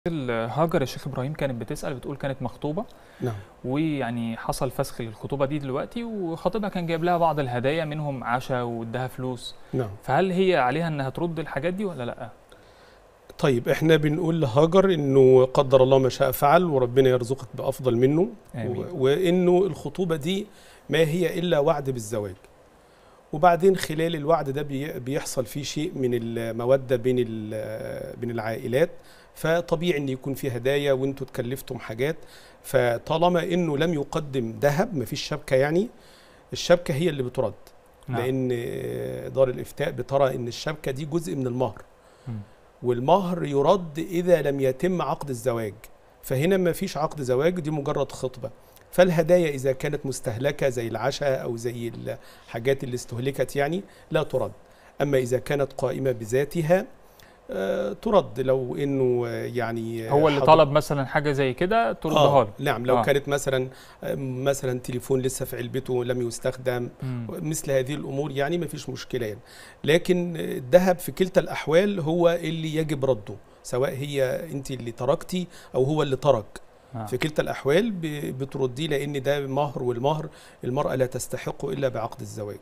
هاجر يا شيخ ابراهيم كانت بتسال بتقول كانت مخطوبه نعم ويعني حصل فسخ للخطوبه دي دلوقتي وخطيبها كان جايب لها بعض الهدايا منهم عشاء واداها فلوس نعم فهل هي عليها انها ترد الحاجات دي ولا لا طيب احنا بنقول لهاجر انه قدر الله ما شاء فعل وربنا يرزقك بافضل منه آمين. و- وانه الخطوبه دي ما هي الا وعد بالزواج وبعدين خلال الوعد ده بي- بيحصل فيه شيء من الموده بين ال- بين العائلات فطبيعي ان يكون في هدايا وانتوا اتكلفتم حاجات فطالما انه لم يقدم ذهب مفيش شبكه يعني الشبكه هي اللي بترد نعم. لان دار الافتاء بترى ان الشبكه دي جزء من المهر مم. والمهر يرد اذا لم يتم عقد الزواج فهنا ما فيش عقد زواج دي مجرد خطبه فالهدايا اذا كانت مستهلكه زي العشاء او زي الحاجات اللي استهلكت يعني لا ترد اما اذا كانت قائمه بذاتها آه، ترد لو انه آه، يعني هو اللي حضر- طلب مثلا حاجه زي كده تردها آه له نعم لو آه. آه. كانت مثلا آه، مثلا تليفون لسه في علبته لم يستخدم مم. مثل هذه الامور يعني ما فيش مشكله يعني لكن الذهب في كلتا الاحوال هو اللي يجب رده سواء هي انت اللي تركتي او هو اللي ترك آه. في كلتا الاحوال ب- بترديه لان ده مهر والمهر المراه لا تستحقه الا بعقد الزواج